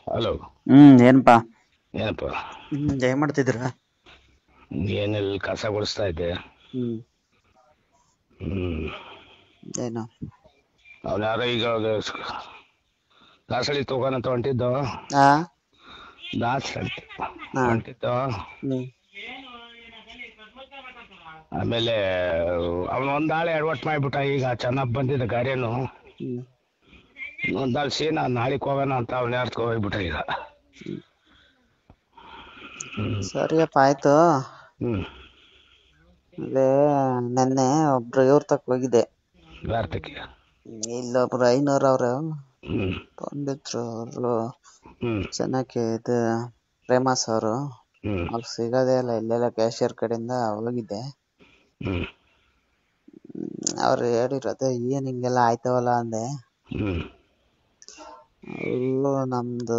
Hello ಹ್ಮ್ ಏನಪ್ಪಾ ಏನಪ್ಪ ಹ್ಮ್ ಏನ್ ಮಾಡ್ತಿದ್ದೀರ ಏನಿಲ್ಲ ಕಸ ಗುಡಿಸ್ತಾ ಇದ್ದೆ ಹ್ಮ್ ಹ್ಮ್ ಏನು ಅವ್ನು ಯಾರೋ ಈಗ ದಾಸಳಿ ತಗೋನಂತ ಹೊಂಟಿದ್ದು ಆ ದಾಸಳಿ ಹಾ. ಹೊಂಟಿದ್ದು ಹ್ಮ್ ಆಮೇಲೆ ಅವನು ಒಂದಾಳೆ ಎಡವಟ್ ಮಾಡ್ಬಿಟ್ಟ ಈಗ ಚೆನ್ನಾಗಿ ಬಂದಿದ್ದ ಗಾರಿಯನ್ನು ಹ್ಮ್ ಒಂದಾಳು ಸೀನಾ ನಾಳೆಗೆ ಹೋಗೋಣ ಅಂತ ಅವ್ನು ಯಾರ್ತ್ಕೊ ಹೋಗ್ಬಿಟ್ಟ ಈಗ ಸರಿಯಪ್ಪ ಆಯ್ತು ಹ್ಮ್ ಅದೇ ನೆನ್ನೆ ಒಬ್ರು ಇವ್ರ ತಕ್ ಹೋಗಿದ್ದೆ ಭಾರತಕ್ಕೆ ಇಲ್ಲೊಬ್ರು ಐನೂರ್ ಅವ್ರು ಹ್ಮ್ ಬಂದಿದ್ರು ಅವ್ರು ಹ್ಮ್ ಚೆನ್ನಾಗಿ ಇದು ಪ್ರೇಮಾಸ್ ಅವರು ಹ್ಮ್ ಅವ್ರು ಸಿಗೋದೇ ಇಲ್ಲ ಇಲ್ಲೆಲ್ಲ ಕ್ಯಾಶಿಯರ್ ಕಡೆಯಿಂದ ಹೋಗಿದ್ದೆ ಹ್ಮ್ ಅವ್ರು ಹೇಳಿರೋದು ಏನ್ ಹಿಂಗೆಲ್ಲ ಆಯ್ತವಲ್ಲ ಅಂದೆ ಹ್ಮ್ ಅಲ್ಲೂ ನಮ್ದು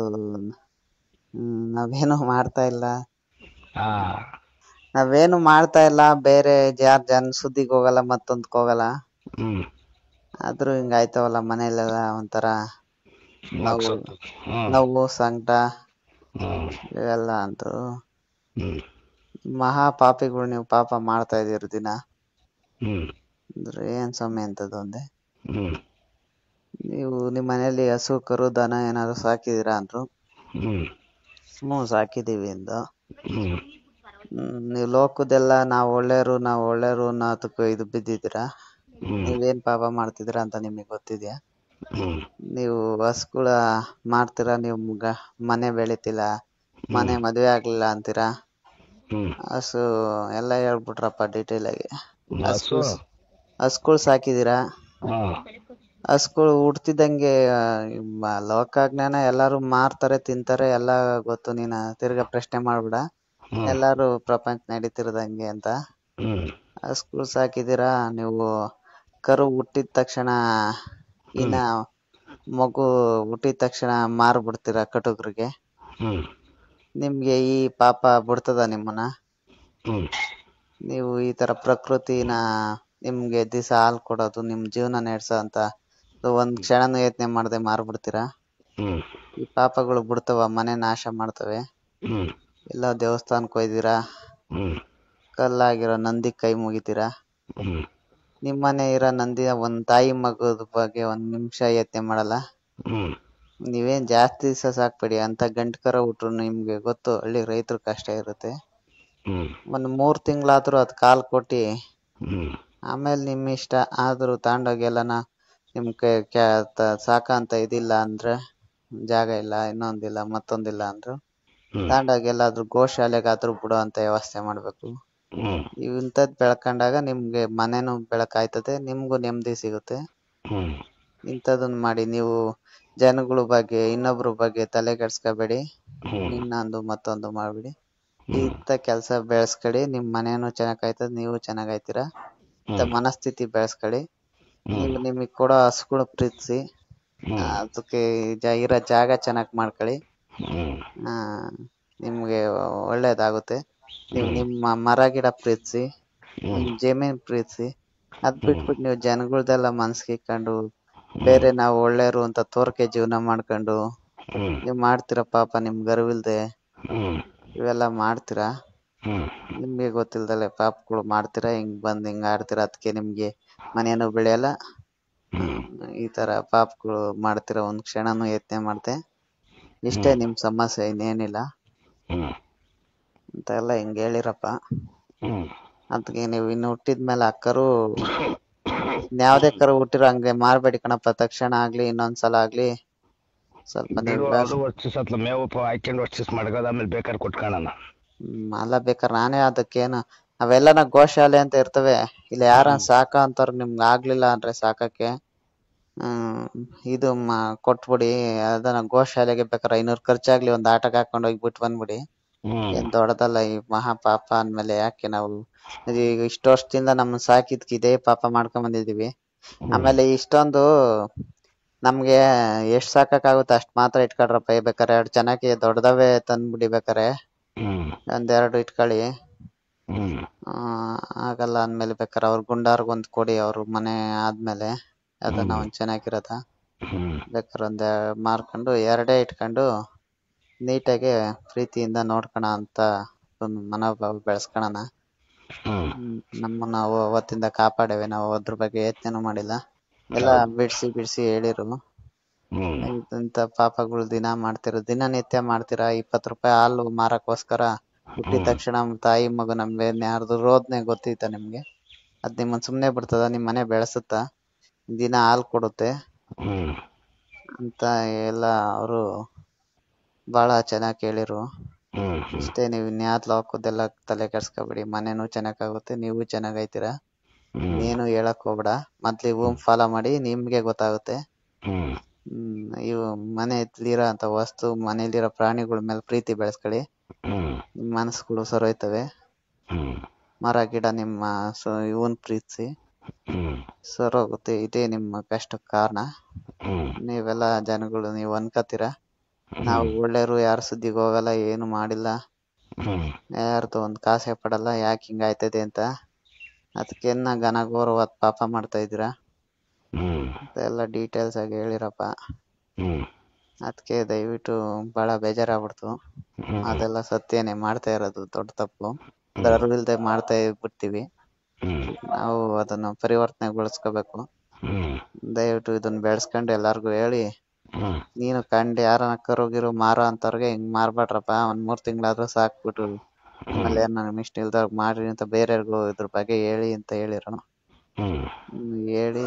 ಹ್ಮ್ ನಾವೇನು ಮಾಡ್ತಾ ಇಲ್ಲ ಆ ನಾವೇನು ಮಾಡ್ತಾ ಇಲ್ಲ ಬೇರೆ ಯಾರ್ ಜನ ಸುದ್ದಿಗ್ ಹೋಗಲ್ಲ ಮತ್ತೊಂದಕ್ ಹೋಗಲ್ಲ ಹ್ಮ್ ಆದ್ರೂ ಹಿಂಗ ಆಯ್ತವಲ್ಲ ಮನೇಲೆಲ್ಲ ಒಂಥರ ನಾವು ಮಕ್ಸತ್ತು ಹ್ಮ್ ನೋವು ಸಂಕಟ ಹ್ಮ್ ಇವೆಲ್ಲ ಅಂದ್ರು ಹ್ಮ್ ಮಹಾ ಪಾಪಿಗಳು ನೀವು ಪಾಪ ಮಾಡ್ತಾ ಇದೀರ ದಿನ ಹ್ಮ್ ಅಂದ್ರೆ ಏನ್ ಸ್ವಾಮಿ ಅಂತದ್ದು ಅಂದೆ ಹ್ಮ್ ನೀವು ನಿಮ್ ಮನೇಲಿ ಹಸು ಕರು ದನ ಏನಾದ್ರು ಸಾಕಿದೀರಾ ಅಂದ್ರು ಹ್ಮ್ ಹ್ಞೂ ಸಾಕಿದೀವಿ ಅಂದು ಹ್ಮ್ ಹ್ಮ್ ನೀವು ಲೋಕದೆಲ್ಲ ನಾವ್ ಒಳ್ಳೆಯವರು ನಾವ್ ಒಳ್ಳೆಯವರು ಅನ್ನೋದಕ್ಕೆ ಇದು ಬಿದ್ದಿದ್ದೀರಾ ಹ್ಮ್ ನೀವೇನ್ ಪಾಪ ಮಾಡ್ತಿದ್ದೀರಾ ಅಂತ ನಿಮಗೆ ಗೊತ್ತಿದ್ಯಾ ಹ್ಮ್ ನೀವು ಹಸ್ಗಳ ಮಾಡ್ತೀರಾ ನೀವು ಗ- ಮನೆ ಬೆಳಿತಿಲ್ಲ ಮನೆ ಮದ್ವೆ ಆಗ್ಲಿಲ್ಲ ಅಂತೀರಾ ಹ್ಮ್ ಹಸು ಎಲ್ಲ ಹೇಳ್ಬಿಟ್ರಪ್ಪ ಡೀಟೇಲ್ ಆಗಿ ಹಸು ಹಸ್ಗಳು ಸಾಕಿದೀರಾ ಹಾ ಹಸ್ಗಳು ಹುಡ್ತಿದ್ದಂಗೆ ಆ, ಮ- ಲೋಕಜ್ಞಾನ ಎಲ್ಲಾರು ಮಾರ್ತಾರೆ ತಿಂತಾರೆ ಎಲ್ಲ ಗೊತ್ತು ನೀನ ತಿರ್ಗಾ ಪ್ರಶ್ನೆ ಮಾಡ್ಬೇಡ ಹ್ಮ್ ಎಲ್ಲಾರು ಪ್ರಪಂಚ ನಡೀತಿರೋದಂಗೆ ಅಂತ ಹ್ಮ್ ಹಸ್ಗಳು ಸಾಕಿದೀರಾ ನೀವು ಕರು ಹುಟ್ಟಿದ ತಕ್ಷಣ ಇನ್ನ ಮಗು ಹುಟ್ಟಿದ ತಕ್ಷಣ ಮಾರ್ಬಿಡ್ತೀರಾ ಕಟುಕ್ರಿಗೆ ಹ್ಮ್ ನಿಮ್ಗೆ ಈ ಪಾಪ ಬಿಡ್ತದ ನಿಮ್ಮನ್ನ ಹ್ಮ್ ನೀವು ಈ ತರ ಪ್ರಕೃತಿನ ನಿಮ್ಗೆ ದಿವಸ ಹಾಲ್ ಕೊಡೋದು ನಿಮ್ ಜೀವನ ನಡೆಸೋ ಅಂತ ಒಂದ್ ಕ್ಷಣನೂ ಯೋಚನೆ ಮಾಡದೆ ಮಾರ್ಬಿಡ್ತೀರಾ ಹ್ಮ್ ಈ ಪಾಪಗಳು ಬಿಡ್ತವ ಮನೆ ನಾಶ ಮಾಡ್ತವೆ ಹ್ಮ್ ಎಲ್ಲ ದೇವಸ್ಥಾನಕ್ಕೆ ಹೋಯ್ದಿರಾ ಹ್ಮ್ ಕಲ್ಲಾಗಿರೋ ನಂದಿ ಕೈ ಮುಗಿತೀರಾ ಹ್ಮ್ ನಿಮ್ಮನೆ ಇರೋ ನಂದಿ ಒಂದ್ ತಾಯಿ ಮಗದ ಬಗ್ಗೆ ಒಂದ್ ನಿಮಿಷ ಯೋಚನೆ ಮಾಡಲ್ಲ ಹ್ಮ್ ನೀವೇನ್ ಜಾಸ್ತಿ ದಿವಸ ಸಾಕ್ಬೇಡಿ ಅಂತ ಗಂಟ್ ಕರ ಹುಟ್ರು ನಿಮ್ಗೆ ಗೊತ್ತು ಹಳ್ಳಿ ರೈತರ ಕಷ್ಟ ಇರುತ್ತೆ ಹ್ಮ್ ಒಂದ್ ಮೂರ್ ತಿಂಗಳಾದ್ರೂ ಅದ್ ಕಾಲ್ ಕೊಟ್ಟಿ ಹ್ಮ್ ಆಮೇಲೆ ನಿಮ್ ಇಷ್ಟ ಆದ್ರೂ ತಾಂಡೋಗಿ ಎಲ್ಲನ ನಿಮ್ ಕೈ ಕ್ಯಾ ತ- ಸಾಕ ಅಂತ ಇದಿಲ್ಲ ಅಂದ್ರೆ ಜಾಗ ಇಲ್ಲ ಇನ್ನೊಂದಿಲ್ಲ ಮತ್ತೊಂದಿಲ್ಲ ಅಂದ್ರು ಹ್ಮ್ ತಾಂಡೋಗಿ ಎಲ್ಲಾದ್ರೂ ಗೋಶಾಲೆಗಾದ್ರೂ ಬಿಡೋ ಅಂತ ವ್ಯವಸ್ಥೆ ಮಾಡ್ಬೇಕು ಹ್ಮ್ ಇವ್ ಇಂಥದ್ ಬೆಳ್ಕೊಂಡಾಗ ನಿಮ್ಗೆ ಮನೆನೂ ಬೆಳಕಾಯ್ತದೆ ನಿಮ್ಗೂ ನೆಮ್ಮದಿ ಸಿಗುತ್ತೆ ಹ್ಮ್ ಇಂಥದನ್ನ ಮಾಡಿ ನೀವು ಜನಗಳ ಬಗ್ಗೆ ಇನ್ನೊಬ್ರ ಬಗ್ಗೆ ತಲೆ ಕೆಡ್ಸ್ಕೋಬೇಡಿ ಹ್ಮ್ ಇನ್ನೊಂದು ಮತ್ತೊಂದು ಮಾಡ್ಬಿಡಿ ಇಂಥ ಕೆಲಸ ಬೆಳೆಸ್ಕೊಡಿ ನಿಮ್ ಮನೇನು ಚೆನ್ನಾಗ್ ಆಯ್ತದ ನೀವು ಚೆನ್ನಾಗ್ ಆಯ್ತೀರಾ ಇಂಥ ಮನಸ್ಥಿತಿ ಬೆಳೆಸ್ಕೊಡಿ ನೀವು ನಿಮಗ್ ಕೊಡೋ ಹಸುಗಳು ಪ್ರೀತಿಸಿ ಅದಕ್ಕೆ ಜ- ಇರೋ ಜಾಗ ಚೆನ್ನಾಗ್ ಮಾಡ್ಕೊಳ್ಳಿ ಹ್ಮ್ ಆ ನಿಮ್ಗೆ ಒಳ್ಳೇದಾಗುತ್ತೆ ನೀವು ನಿಮ್ಮ ಮರ ಗಿಡ ಪ್ರೀತಿಸಿ ನಿಮ್ ಜಮೀನ್ ಪ್ರೀತಿಸಿ ಅದ್ ಬಿಟ್ಬಿಟ್ಟು ನೀವು ಜನಗಳ್ದೆಲ್ಲ ಮನ್ಸಿಗೆ ಇಕ್ಕೊಂಡು ಬೇರೆ ನಾವು ಒಳ್ಳೆಯವರು ಅಂತ ತೋರ್ಕೆ ಜೀವನ ಮಾಡ್ಕೊಂಡು ಹ್ಮ್ ನೀವ್ ಮಾಡ್ತೀರಾ ಪಾಪ ನಿಮ್ ಗರ್ವಿಲ್ದೆ ಹ್ಮ್ ಇವೆಲ್ಲ ಮಾಡ್ತೀರಾ ಹ್ಮ್ ನಿಮ್ಗೆ ಗೊತ್ತಿಲ್ದಲೆ ಪಾಪಗಳು ಮಾಡ್ತೀರಾ ಹಿಂಗ್ ಬಂದ್ ಹಿಂಗ್ ಆಡ್ತೀರಾ ಅದಕ್ಕೆ ನಿಮ್ಗೆ ಮನೇನು ಬೆಳೆಯಲ್ಲ ಈ ತರ ಪಾಪಗಳು ಮಾಡ್ತೀರಾ ಒಂದ್ ಕ್ಷಣನೂ ಯತ್ನೆ ಮಾಡ್ದೆ ಇಷ್ಟೇ ನಿಮ್ ಸಮಸ್ಯೆ ಇನ್ನೇನಿಲ್ಲ ಹ್ಮ್ ಅಂತ ಎಲ್ಲ ಹಿಂಗ್ ಹೇಳಿರಪ್ಪ ಹ್ಮ್ ಅದಕ್ಕೆ ನೀವು ಇನ್ನು ಹುಟ್ಟಿದ್ಮೇಲೆ ಆ ಕರು ಯಾವ್ದೇ ಕರು ಹುಟ್ಟಿರೋ ಹಂಗೆ ಮಾರ್ಬೇಡಿ ಕಣಪ್ಪ ತಕ್ಷಣ ಆಗ್ಲಿ ಇನ್ನೊಂದ್ಸಲ ಆಗ್ಲಿ ಸ್ವಲ್ಪ ನೀವು ಬಿಡು ಅದು ವರ್ಷಿಸತ್ಲ ಮೇವು ಪ ಹಾಕ್ಯಂಡು ವರ್ಷಿಸ್ ಮಾಡ್ಕೋದು ಆಮೇಲೆ ಬೇಕಾದ್ರೆ ಕೊಟ್ಕೊಳ್ಳೋಣ ಹ್ಮ್ ಅಲ್ಲ ಬೇಕಾರೆ ನಾನೇ ಅದಕ್ಕೇನು ಅವೆಲ್ಲನ ಗೋಶಾಲೆ ಅಂತ ಇರ್ತವೆ ಇಲ್ಲ ಯಾರ ಸಾಕ ಅಂತಾರ ನಿಮ್ಗೆ ಆಗ್ಲಿಲ್ಲ ಅಂದ್ರೆ ಸಾಕಕ್ಕೆ ಹ್ಮ್ ಇದು ಮ ಕೊಟ್ಬಿಡಿ ಅದನ್ನ ಗೋಶಾಲೆಗೆ ಬೇಕಾದ್ರೆ ಐನೂರು ಖರ್ಚಾಗ್ಲಿ ಒಂದ್ ಆಟಕ್ಕೆ ಹಾಕೊಂಡ್ ಹೋಗಿ ಬಿಟ್ಟು ಬಂದ್ಬಿಡಿ ಹ್ಮ್ ಏನ್ ದೊಡ್ಡದಲ್ಲ ಈ ಮಹಾ ಪಾಪ ಅಂದ್ಮೇಲೆ ಯಾಕೆ ನಾವು ಈಗ ಇಷ್ಟು ವರ್ಷದಿಂದ ನಮ್ಮ ಸಾಕಿದ್ಕ ಇದೇ ಪಾಪ ಮಾಡ್ಕೊಂಡ್ ಬಂದಿದೀವಿ ಆಮೇಲೆ ಇಷ್ಟೊಂದು ನಮ್ಗೆ ಎಷ್ಟ್ ಸಾಕಾಗುತ್ತೆ ಅಷ್ಟ್ ಮಾತ್ರ ಇಟ್ಕೊಳ್ರಪ್ಪ ಬೇಕಾರೆ ಎರಡ್ ಚೆನ್ನಾಗಿ ದೊಡ್ಡದವೇ ತಂದ್ಬಿಡಿ ಬೇಕಾರೆ ಹ್ಮ್ ಒಂದೆರಡು ಇಟ್ಕೊಳ್ಳಿ ಹ್ಮ್ ಆ, ಆಗಲ್ಲ ಅಂದ್ಮೇಲೆ ಬೇಕಾರೆ ಅವ್ರ ಗುಂಡಾರ್ಗೊಂದ್ ಕೊಡಿ ಅವ್ರ ಮನೆ ಆದ್ಮೇಲೆ ಅದನ್ನ ಒಂದ್ ಚೆನ್ನಾಗಿರೋದ ಹ್ಮ್ ಬೇಕಾದ್ರೆ ಒಂದ್ ಮಾರ್ಕೊಂಡು ಎರಡೇ ಇಟ್ಕೊಂಡು ನೀಟಾಗಿ ಪ್ರೀತಿಯಿಂದ ನೋಡ್ಕೊಳ ಅಂತ ಒಂದು ಮನೋಭಾವ ಬೆಳೆಸ್ಕೊಳಣ ಹ್ಮ್ ಹ್ಮ್, ನಮ್ಮನ್ನ ಅವ ಅವತ್ತಿಂದ ಕಾಪಾಡವೆ ನಾವು ಅದ್ರ ಬಗ್ಗೆ ಯೋಚನೆ ಮಾಡಿಲ್ಲ ಎಲ್ಲ ಬಿಡ್ಸಿ ಬಿಡ್ಸಿ ಹೇಳಿರು ಹ್ಮ್ ಇಂತ ಪಾಪಗಳು ದಿನ ಮಾಡ್ತಿರೋ ದಿನನಿತ್ಯ ಮಾಡ್ತೀರಾ ಇಪ್ಪತ್ ರೂಪಾಯಿ ಹಾಲು ಮಾರಕ್ಕೋಸ್ಕರ ಹುಟ್ಟಿದ ತಕ್ಷಣ ತಾಯಿ ಮಗು ನಮ್ಗೆ ಯಾರ್ದು ರೋದ್ನೆ ಗೊತ್ತೈತ ನಿಮ್ಗೆ ಅದ್ ನಿಮ್ಮನ್ ಸುಮ್ನೆ ಬಿಡ್ತದ ನಿಮ್ ಮನೆ ಬೆಳೆಸುತ್ತಾ ದಿನ ಹಾಲ್ ಕೊಡುತ್ತೆ ಹ್ಮ್ ಅಂತ ಎಲ್ಲ ಅವರು ಬಹಳ ಚೆನ್ನಾಗ್ ಕೇಳಿರು ಹ್ಮ್ ಇಷ್ಟೇ ನೀವು ಇನ್ಯಾತ್ ಲೋಕದ್ದೆಲ್ಲ ತಲೆ ಕೆಡ್ಸ್ಕೊಬೇಡಿ ಮನೆನೂ ಚೆನ್ನಾಗಾಗುತ್ತೆ ನೀವು ಚೆನ್ನಾಗೈತೀರಾ ಹ್ಮ್ ನೀನು ಹೇಳಕ್ ಹೋಗ್ಬೇಡ ಮೊದ್ಲು ಇವು ಫಾಲೋ ಮಾಡಿ ನಿಮ್ಗೆ ಗೊತ್ತಾಗುತ್ತೆ ಹ್ಮ್ ಹ್ಮ್ ಇವು ಮನೆಯಲ್ಲಿರೋ ಅಂತ ವಸ್ತು ಮನೆಯಲ್ಲಿರೋ ಪ್ರಾಣಿಗಳ ಮೇಲೆ ಪ್ರೀತಿ ಬೆಳೆಸ್ಕೊಳ್ಳಿ ಹ್ಮ್ ನಿಮ್ ಮನಸ್ಸುಗಳು ಸರೋಯ್ತವೆ ಹ್ಮ್ ಮರ ಗಿಡ ನಿಮ್ಮ ಸ ಇವನ್ ಪ್ರೀತಿಸಿ ಹ್ಮ್ ಸರೋಗುತ್ತೆ ಇದೇ ನಿಮ್ಮ ಕಷ್ಟಕ್ಕೆ ಕಾರಣ ಹ್ಮ್ ನೀವೆಲ್ಲ ಜನಗಳು ನೀವು ಅನ್ಕೋತೀರ ನಾವು ಒಳ್ಳೆಯವರು ಯಾರ ಸುದ್ದಿಗೆ ಹೋಗಲ್ಲ ಏನು ಮಾಡಿಲ್ಲ ಹ್ಮ್ ಯಾರ್ದು ಒಂದ್ ಕಾಸೆ ಪಡಲ್ಲ ಯಾಕೆ ಹಿಂಗಾಯ್ತದೆ ಅಂತ ಅದಕ್ಕೆನ್ನ ಘನ ಘೋರವಾದ ಪಾಪ ಮಾಡ್ತಾ ಇದ್ದೀರಾ ಹ್ಮ್ ಎಲ್ಲ ಡೀಟೇಲ್ಸ್ ಆಗಿ ಹೇಳಿರಪ್ಪ ಹ್ಮ್ ಅದಕ್ಕೆ ದಯವಿಟ್ಟು ಬಹಳ ಬೇಜಾರಾಗ್ಬಿಡ್ತು ಹ್ಮ್ ಅದೆಲ್ಲ ಸತ್ಯನೇ ಮಾಡ್ತಾ ಇರೋದು ದೊಡ್ಡ ತಪ್ಪು ಅರಿವಿಲ್ದೆ ಮಾಡ್ತಾ ಬಿಡ್ತೀವಿ ಹ್ಮ್ ನಾವು ಅದನ್ನ ಪರಿವರ್ತನೆಗೊಳಿಸ್ಕೋಬೇಕು ಹ್ಮ್ ದಯವಿಟ್ಟು ಇದನ್ನ ಬೆಳೆಸ್ಕೊಂಡು ಎಲ್ಲಾರ್ಗು ಹೇಳಿ ಹ್ಮ್ ನೀನು ಕಂಡು ಯಾರನ್ನ ಕರೋಗಿರೋ ಮಾರೋ ಅಂತವ್ರಿಗೆ ಹಿಂಗ್ ಮಾರ್ಬೇಡ್ರಪ್ಪ ಒಂದ್ ಮೂರ್ ತಿಂಗಳಾದ್ರೂ ಸಾಕ್ಬಿಟ್ಟು ಆಮೇಲೆ ನಾನು ಇಷ್ಟ ಇಲ್ದಾಗ ಮಾಡ್ರಿ ಅಂತ ಬೇರೆಯವ್ರಿಗೂ ಇದ್ರ ಬಗ್ಗೆ ಹೇಳಿ ಅಂತ ಹೇಳಿರು ಹ್ಮ್ ಹ್ಮ್, ಹೇಳಿ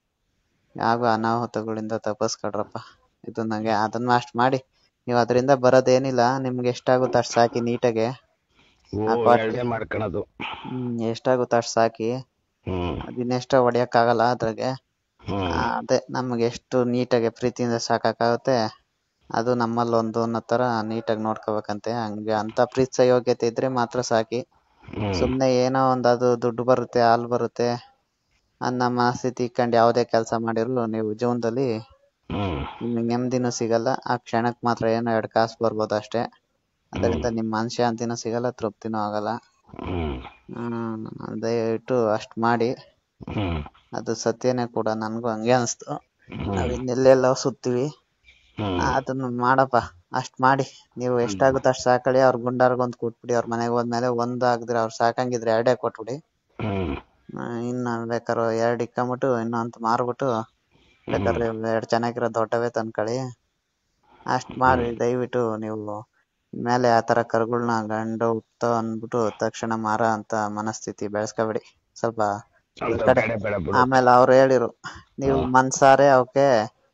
ಯಾವ ಅನಾಹುತಗಳಿಂದ ತಪ್ಪಿಸ್ಕೊಡ್ರಪ್ಪ ಇದು ನಂಗೆ ಅದನ್ನ ಅಷ್ಟ್ ಮಾಡಿ ನೀವ್ ಅದರಿಂದ ಬರೋದೇನಿಲ್ಲ ನಿಮ್ಗೆ ಎಷ್ಟಾಗುತ್ತೋ ಅಷ್ಟ್ ಸಾಕಿ ನೀಟಾಗೆ ಓ ಆ ಪಾಟ್- ಎರಡೇ ಮಾಡ್ಕೊಳೋದು ಹ್ಮ್ ಎಷ್ಟಾಗುತ್ತೋ ಅಷ್ಟ್ ಸಾಕಿ ಹ್ಮ್ ಅದಿನ್ನೆಷ್ಟ ಹೊಡಿಯಕ್ಕಾಗಲ್ಲ ಅದ್ರಾಗೆ ಹ್ಮ್ ಆ, ಅದೇ ನಮ್ಗೆ ಎಷ್ಟು ನೀಟಾಗಿ ಪ್ರೀತಿಯಿಂದ ಸಾಕಾಗುತ್ತೆ ಅದು ನಮ್ಮಲ್ಲಿ ಒಂದು ಅನ್ನೋ ತರ ನೀಟಾಗಿ ನೋಡ್ಕೋಬೇಕಂತೆ ಹಂಗೆ ಅಂತ ಪ್ರೀತಿಸೋ ಯೋಗ್ಯತೆ ಇದ್ರೆ ಮಾತ್ರ ಸಾಕಿ ಹ್ಮ್ ಸುಮ್ನೆ ಏನೋ ಒಂದ್ ಅದು ದುಡ್ಡು ಬರುತ್ತೆ ಹಾಲ್ ಬರುತ್ತೆ ಅನ್ನೋ ಮನಸ್ಥಿತಿ ಇಟ್ಕೊಂಡು ಯಾವುದೇ ಕೆಲಸ ಮಾಡಿದ್ರು ನೀವು ಜೀವನದಲ್ಲಿ ಹ್ಮ್ ನಿಮ್ಗೆ ನೆಮ್ಮದಿನೂ ಸಿಗಲ್ಲ ಆ ಕ್ಷಣಕ್ ಮಾತ್ರ ಏನೋ ಎರಡ್ ಕಾಸು ಬರ್ಬೋದು ಅಷ್ಟೇ ಅದರಿಂದ ನಿಮ್ ಮನಃಶಾಂತಿನೂ ಸಿಗಲ್ಲ ತೃಪ್ತಿನೂ ಆಗಲ್ಲ ಹ್ಮ್ ಹ್ಮ್ ದಯವಿಟ್ಟು ಅಷ್ಟ್ ಮಾಡಿ ಹ್ಮ್ ಅದು ಸತ್ಯನೇ ಕೂಡ ನನ್ಗೂ ಹಂಗೆ ಅನ್ಸ್ತು ಹ್ಮ್ ನಾವ್ ಇನ್ನೆಲ್ಲೆಲ್ಲ ಸುತ್ತೀವಿ ಹ್ಮ್ ಅದನ್ನ ಮಾಡಪ್ಪ ಅಷ್ಟ್ ಮಾಡಿ ನೀವು ಎಷ್ಟಾಗುತ್ತೋ ಅಷ್ಟ್ ಸಾಕಳಿ ಅವ್ರ ಗುಂಡಾರ್ಗೊಂದ್ ಕೊಟ್ಬಿಡಿ ಅವ್ರ ಮನೆಗೆ ಹೋದ್ಮೇಲೆ ಒಂದ್ ಆಗದ್ರೆ ಅವ್ರ ಸಾಕಂಗಿದ್ರೆ ಎರಡೇ ಕೊಟ್ಬಿಡಿ ಹ್ಮ್ ಆ, ಇನ್ನ ಬೇಕಾದ್ರೆ ಎರಡ್ ಇಕ್ಕೊಂಬಿಟ್ಟು ಇನ್ನೊಂದ್ ಮಾರ್ಬಿಟ್ಟು ಬೇಕಾದ್ರೆ ಎರಡ್ ಚೆನ್ನಾಗಿರೋ ದೊಡ್ಡವೇ ತಂದ್ಕೊಳ್ಳಿ ಅಷ್ಟ್ ಮಾಡಿ ದಯವಿಟ್ಟು ನೀವು ಮೇಲೆ ಆ ತರ ಕರುಗಳ್ನ ಗಂಡು ಹುಟ್ತೋ ಅಂದ್ಬಿಟ್ಟು ತಕ್ಷಣ ಮಾರ ಅಂತ ಮನಸ್ಥಿತಿ ಬೆಳೆಸ್ಕೊಬೇಡಿ ಸ್ವಲ್ಪ ಈ ಅಂತ ಕಡೆ ಬೇಡ ಬೇಡ ಬಿಡು ಆಮೇಲೆ ಅವ್ರು ಹೇಳಿರು ನೀವು ಮನ್ಸಾರೆ ಅವಕ್ಕೆ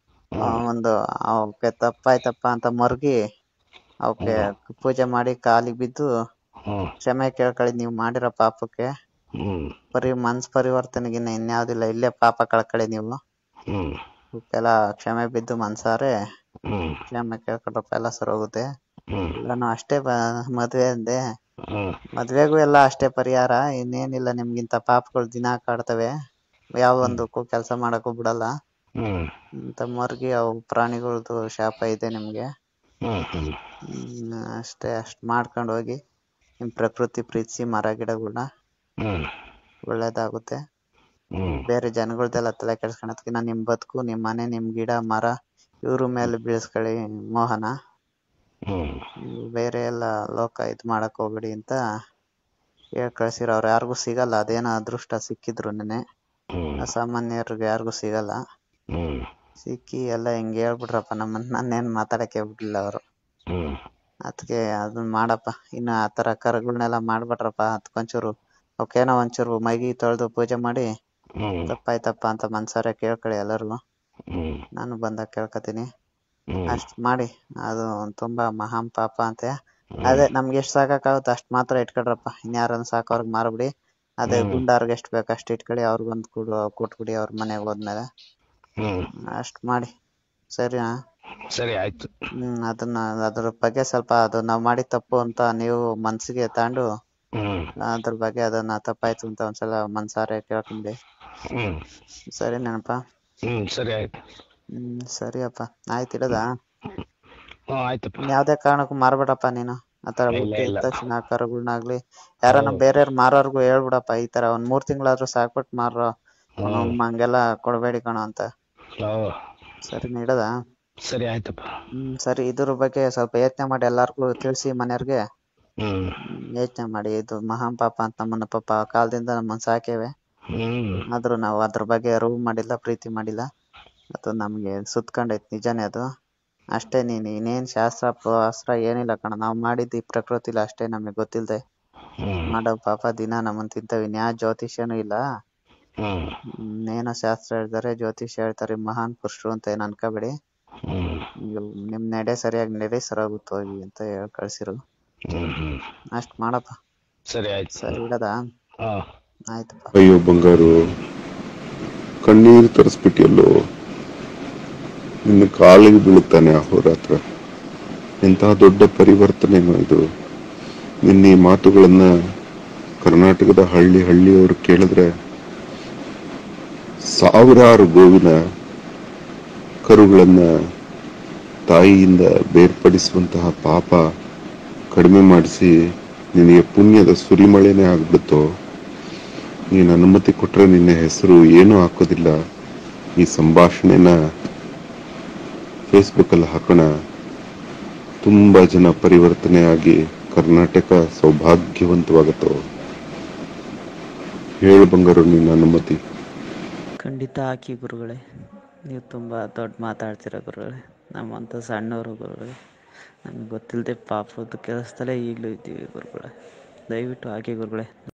ಒಂದು ಅವಕ್ಕೆ ತಪ್ಪಾಯ್ತಪ್ಪ ಅಂತ ಮರ್ಗಿ ಅವಕ್ಕೆ ಪೂಜೆ ಮಾಡಿ ಕಾಲಿಗೆ ಬಿದ್ದು ಹ್ಮ್ ಕ್ಷಮೆ ಕೇಳ್ಕೊಳ್ಳಿ ನೀವು ಮಾಡಿರೋ ಪಾಪಕ್ಕೆ ಹ್ಮ್ ಪರಿ ಮನ್ಸ್ ಪರಿವರ್ತನೆಗಿನ್ನ ಇನ್ಯಾವ್ದಿಲ್ಲ ಇಲ್ಲೇ ಪಾಪ ಕಳ್ಕೊಳ್ಳಿ ನೀವು ಹ್ಮ್ ಅವಕ್ಕೆಲ್ಲ ಕ್ಷಮೆ ಬಿದ್ದು ಮನ್ಸಾರೆ ಹ್ಮ್ ಕ್ಷಮೆ ಕೇಳ್ಕೊಂಡ್ರಪ್ಪ ಎಲ್ಲ ಸರೋಗುತ್ತೆ ಹ್ಮ್ ಎಲ್ಲಾನು ಅಷ್ಟೇ ಬ- ಮದ್ವೆ ಅಂದೆ ಹ್ಮ್ ಮದ್ವೆಗೂ ಎಲ್ಲ ಅಷ್ಟೇ ಪರಿಹಾರ ಇನ್ನೇನಿಲ್ಲ ನಿಮ್ಗಿಂತ ಪಾಪಗಳು ದಿನ ಕಾಡ್ತವೆ ಯಾವ ಒಂದಕ್ಕೂ ಕೆಲಸ ಮಾಡಕ್ಕೂ ಬಿಡಲ್ಲ ಹ್ಮ್ ಇಂತ ಮರ್ಗಿ ಅವು ಪ್ರಾಣಿಗಳ್ದು ಶಾಪ ಇದೆ ನಿಮ್ಗೆ ಹ್ಮ್ ಹ್ಮ್ ಹ್ಮ್ ಅಷ್ಟೇ ಅಷ್ಟ್ ಮಾಡ್ಕೊಂಡ್ ಹೋಗಿ ನಿಮ್ ಪ್ರಕೃತಿ ಪ್ರೀತಿಸಿ ಮರ ಗಿಡಗಳ್ನ ಹ್ಮ್ ಒಳ್ಳೇದಾಗುತ್ತೆ ಹ್ಮ್ ಬೇರೆ ಜನಗಳ್ದೆಲ್ಲ ತಲೆ ಕೆಡ್ಸ್ಕೊಳತ್ಕಿನ್ನ ನಿಮ್ ಬದುಕು ನಿಮ್ ಮನೆ ನಿಮ್ ಗಿಡ ಮರ ಇವ್ರ ಮೇಲೆ ಬೀಳ್ಸ್ಕೊಳ್ಳಿ ಮೋಹನ ಹ್ಮ್ ನೀವು ಬೇರೆ ಎಲ್ಲ ಲೋಕ ಇದ್ ಮಾಡಕ್ ಹೋಗ್ಬೇಡಿ ಅಂತ ಹೇಳ್ ಕಳ್ಸಿರ ಅವ್ರು ಯಾರಿಗೂ ಸಿಗಲ್ಲ ಅದೇನೋ ಅದೃಷ್ಟ ಸಿಕ್ಕಿದ್ರು ನೆನೆ ಹ್ಮ್ ಅಸಾಮಾನ್ಯರಿಗೆ ಯಾರಿಗೂ ಸಿಗಲ್ಲ ಹ್ಮ್ ಸಿಕ್ಕಿ ಎಲ್ಲ ಹಿಂಗ್ ಹೇಳ್ಬಿಟ್ರಪ್ಪ ನಮ್ಮನ್ ನನ್ನೇನ್ ಮಾತಾಡಕ್ಕೆ ಬಿಡ್ಲಿಲ್ಲ ಅವರು ಹ್ಮ್ ಅದಕ್ಕೆ ಅದನ್ನ ಮಾಡಪ್ಪ ಇನ್ನು ಆ ತರ ಕರುಗಳನ್ನೆಲ್ಲ ಮಾಡ್ಬಿಟ್ರಪ್ಪ ಅದಕ್ಕೊಂಚೂರು ಅವಕ್ಕೇನೋ ಒಂಚೂರು ಮೈಗಿ ತೊಳೆದು ಪೂಜೆ ಮಾಡಿ ಹ್ಮ್ ತಪ್ಪಾಯ್ತಪ್ಪ ಅಂತ ಮನ್ಸಾರೆ ಕೇಳ್ಕೊಳ್ಳಿ ಎಲ್ಲರಿಗೂ ಹ್ಮ್ ನಾನು ಬಂದಾಗ ಕೇಳ್ಕೊತೀನಿ ಹ್ಮ್ ಅಷ್ಟ್ ಮಾಡಿ ಅದು ತುಂಬಾ ಮಹಾನ್ ಪಾಪ ಅಂತೆ ಅದೇ ನಮ್ಗೆ ಎಷ್ಟ್ ಸಾಕಾಗುತ್ತೆ ಅಷ್ಟ್ ಮಾತ್ರ ಇಟ್ಕೊಳ್ರಪ್ಪ ಇನ್ಯಾರನ್ನ ಸಾಕೋರ್ಗ್ ಮಾರ್ಬಿಡಿ ಅದೇ ಗುಂಡಾರ್ಗೆ ಎಷ್ಟ್ ಬೇಕು ಅಷ್ಟ್ ಇಟ್ಕೊಳ್ಳಿ ಅವ್ರಿಗೊಂದ್ ಕೊಡು ಕೊಟ್ಬಿಡಿ ಅವ್ರ ಮನೆಗ್ ಹೋದ್ಮೇಲೆ ಹ್ಮ್ ಅಷ್ಟ್ ಮಾಡಿ ಸರಿನಾ ಸರಿ ಆಯ್ತು ಹ್ಮ್ ಅದನ್ನ ಅದ್ರ ಬಗ್ಗೆ ಸ್ವಲ್ಪ ಅದು ನಾವ್ ಮಾಡಿದ ತಪ್ಪು ಅಂತ ನೀವು ಮನ್ಸಿಗೆ ತಗೊಂಡು ಹ್ಮ್ ಅದ್ರ ಬಗ್ಗೆ ಅದನ್ನ ತಪ್ಪಾಯ್ತು ಅಂತ ಒಂದ್ಸಲ ಮನ್ಸಾರೆ ಕೇಳ್ಕೊಂಡಿ ಹ್ಮ್ ಸರಿ ನೆನಪ ಹ್ಮ್ ಸರಿ ಆಯ್ತು ಹ್ಮ್ ಸರಿಯಪ್ಪ ಆಯ್ತು ಇಡದಾ ಹ್ಮ್ ಆಯ್ತಪ್ಪ ಯಾವ್ದೇ ಕಾರಣಕ್ಕೂ ಮಾರ್ಬೇಡಪ್ಪ ನೀನು ಆತರ ಇಲ್ಲ, ಹುಟ್ಟಿದ ಇಲ್ಲ. ತಕ್ಷಣ ಕರುಗಳ್ನಾಗ್ಲಿ ಯಾರನ್ನ ಬೇರೆಯವ್ರ್ ಮಾರೋರ್ಗು ಹೇಳ್ಬಿಡಪ್ಪ ಈ ತರ ಒಂದ್ ಮೂರ್ ತಿಂಗಳಾದ್ರೂ ಸಾಕ್ಬಿಟ್ ಮಾರೋ ಅವ್ನು ಹಂಗೆಲ್ಲ ಕೊಡ್ಬೇಡಿ ಕಣೋ ಅಂತ ಓ ಸರಿ ಇಡದಾ ಸರಿ ಆಯ್ತಪ್ಪ ಹ್ಮ್ ಸರಿ ಇದ್ರ ಬಗ್ಗೆ ಸ್ವಲ್ಪ ಯೋಚನೆ ಮಾಡಿ ಎಲ್ಲಾರ್ಗು ತಿಳಿಸಿ ಮನೆಯವ್ರಿಗೆ ಹ್ಮ್ ಯೋಚನೆ ಮಾಡಿ ಇದು ಮಹಾನ್ ಪಾಪ ಅಂತ ನಮ್ಮನ್ನ ಪಾಪ ಆ ಕಾಲದಿಂದ ನಮ್ಮನ್ನ ಸಾಕ್ಯವೆ ಹ್ಮ್ ಆದ್ರೂ ನಾವು ಅದ್ರ ಬಗ್ಗೆ ಅರಿವು ಮಾಡಿಲ್ಲ ಪ್ರೀತಿ ಮಾಡಿಲ್ಲ ಅದು ನಮ್ಗೆ ಸುತ್ಕೊಂಡೈತ್ ನಿಜಾನೇ ಅದು ಅಷ್ಟೇ ನೀನ್ ಇನ್ನೇನ್ ಶಾಸ್ತ್ರ ಶಾಸ್ತ್ರ ಏನಿಲ್ಲ ಕಣ ನಾವ್ ಮಾಡಿದ್ದು ಈ ಪ್ರಕೃತಿಲಿ ಅಷ್ಟೇ ನಮಗೆ ಗೊತ್ತಿಲ್ದೆ ಹ್ಮ್ ಮಾಡೋ ಪಾಪ ದಿನ ನಮ್ಮನ್ ತಿಂತವೆ ಇನ್ಯಾ ಜ್ಯೋತಿಷ್ಯನೂ ಇಲ್ಲ ಹ್ಮ್ ಹ್ಮ್, ಏನೋ ಶಾಸ್ತ್ರ ಹೇಳ್ತಾರೆ ಜ್ಯೋತಿಷ್ಯ ಹೇಳ್ತಾರೆ ಮಹಾನ್ ಪುರುಷರು ಅಂತ ಏನ್ ಅನ್ಕೋಬೇಡಿ ಹ್ಮ್ ನೀವು ನಿಮ್ ನಡೆ ಸರಿಯಾಗಿ ನಡೆ ಸರಾಗುತ್ತ ಹೋಗಿ ಅಂತ ಹೇಳಿ ಕಳ್ಸಿರು ಹ್ಮ್ ಹ್ಮ್ ಅಷ್ಟ್ ಮಾಡಪ್ಪ ಸರಿ ಆಯ್ತು ಸರಿ ಇಡದ ಹಾ ಆಯ್ತಪ್ಪ ಅಯ್ಯೋ ಬಂಗಾರು ಕಣ್ಣೀರು ತರಿಸ್ಬಿಟ್ಟಿಯಲ್ಲೋ ನಿನ್ನ ಕಾಲಿಗೆ ಬೀಳುತ್ತಾನೆ ಅಹೋರಾತ್ರ ಎಂತಹ ದೊಡ್ಡ ಪರಿವರ್ತನೆನೋ ಇದು ನಿನ್ನ ಈ ಮಾತುಗಳನ್ನ ಕರ್ನಾಟಕದ ಹಳ್ಳಿ ಹಳ್ಳಿಯವರು ಕೇಳಿದ್ರೆ ಸಾವಿರಾರು ಗೋವಿನ ಕರುಗಳನ್ನ ತಾಯಿಯಿಂದ ಬೇರ್ಪಡಿಸುವಂತಹ ಪಾಪ ಕಡಿಮೆ ಮಾಡಿಸಿ ನಿನಗೆ ಪುಣ್ಯದ ಸುರಿಮಳೆನೇ ಆಗ್ಬಿಡುತ್ತೋ ನೀನು ಅನುಮತಿ ಕೊಟ್ರೆ ನಿನ್ನ ಹೆಸರು ಏನೂ ಹಾಕೋದಿಲ್ಲ ಈ ಸಂಭಾಷಣೆನ ಫೇಸ್ಬುಕ್ ಅಲ್ಲಿ ಹಾಕೋಣ ತುಂಬಾ ಜನ ಪರಿವರ್ತನೆ ಆಗಿ ಕರ್ನಾಟಕ ಸೌಭಾಗ್ಯವಂತವಾಗತ್ತೋ ಹೇಳು ಬಂಗಾರು ನಿನ್ನ ಅನುಮತಿ ಖಂಡಿತ ಹಾಕಿ ಗುರುಗಳೇ ನೀವು ತುಂಬ ದೊಡ್ಡ ಮಾತಾಡ್ತೀರ ಗುರುಗಳೇ ನಮ್ಮಂಥ ಸಣ್ಣವರು ಗುರುಗಳೇ ನಮಗೆ ಗೊತ್ತಿಲ್ಲದೆ ಪಾಪದ ಕೆಲಸದಲ್ಲೇ ಈಗಲೂ ಇದ್ದೀವಿ ಗುರುಗಳೇ ದಯವಿಟ್ಟು ಹಾಕಿ ಗುರುಗಳೇ